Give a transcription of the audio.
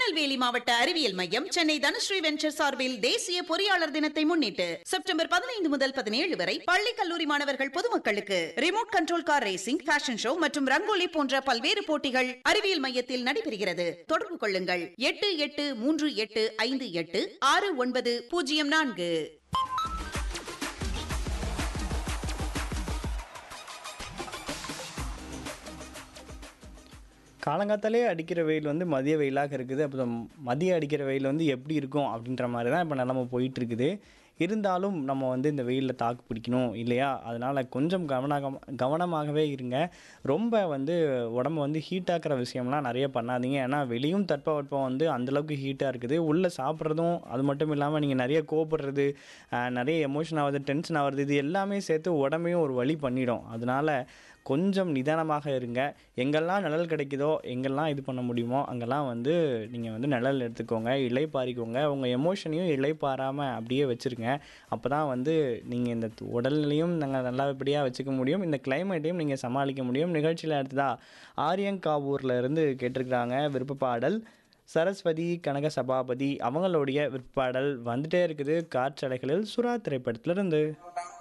திருநெல்வேலி மாவட்ட அறிவியல் மையம் சென்னை தனுஸ்ரீ வெஞ்சர் சார்பில் தேசிய பொறியாளர் தினத்தை முன்னிட்டு செப்டம்பர் பதினைந்து முதல் பதினேழு வரை பள்ளி கல்லூரி மாணவர்கள் பொதுமக்களுக்கு remote control car racing fashion show மற்றும் ரங்கோலி போன்ற பல்வேறு போட்டிகள் அறிவியல் மையத்தில் நடைபெறுகிறது தொடர்பு கொள்ளுங்கள் எட்டு எட்டு மூன்று எட்டு ஐந்து எட்டு ஆறு ஒன்பது பூஜ்ஜியம் நான்கு காலங்காத்தாலே அடிக்கிற வெயில் வந்து மதிய வெயிலாக இருக்குது அப்புறம் மதியம் அடிக்கிற வெயில் வந்து எப்படி இருக்கும் அப்படின்ற மாதிரி தான் இப்போ நிலமை போயிட்டு இருக்குது இருந்தாலும் நம்ம வந்து இந்த வெயிலில் தாக்கு பிடிக்கணும் இல்லையா அதனால் கொஞ்சம் கவனம் கவனமாகவே இருங்க ரொம்ப வந்து உடம்ப வந்து ஹீட்டாக்குற விஷயம்லாம் நிறைய பண்ணாதீங்க ஏன்னா வெளியும் தட்பவெப்பம் வந்து அந்தளவுக்கு ஹீட்டாக இருக்குது உள்ளே சாப்பிட்றதும் அது மட்டும் இல்லாமல் நீங்கள் நிறைய கோபப்படுறது ஆஹ், நிறைய எமோஷன் ஆகுது டென்ஷன் ஆகுறது இது எல்லாமே சேர்த்து உடம்பையும் ஒரு வழி பண்ணிடும் அதனால் கொஞ்சம் நிதானமாக இருங்க எங்கெல்லாம் நிழல் கிடைக்குதோ எங்கெல்லாம் இது பண்ண முடியுமோ அங்கெல்லாம் வந்து நீங்கள் வந்து நிழல் எடுத்துக்கோங்க இலைப்பாரிக்கோங்க உங்கள் எமோஷனையும் இலைப்பாராமல் அப்படியே வச்சுருங்க அப்போ தான் வந்து நீங்கள் இந்த உடல்லையும் நாங்கள் நல்லபடியாக வச்சுக்க முடியும் இந்த கிளைமேட்டையும் நீங்கள் சமாளிக்க முடியும் நிகழ்ச்சியில் அடுத்ததா ஆரியங்காவூரில் இருந்து கேட்டிருக்கிறாங்க விருப்ப பாடல் சரஸ்வதி கனக சபாபதி அவங்களுடைய விற்பாடல் வந்துட்டே இருக்குது காற்றலைகளில் சுறா திரைப்படத்திலிருந்து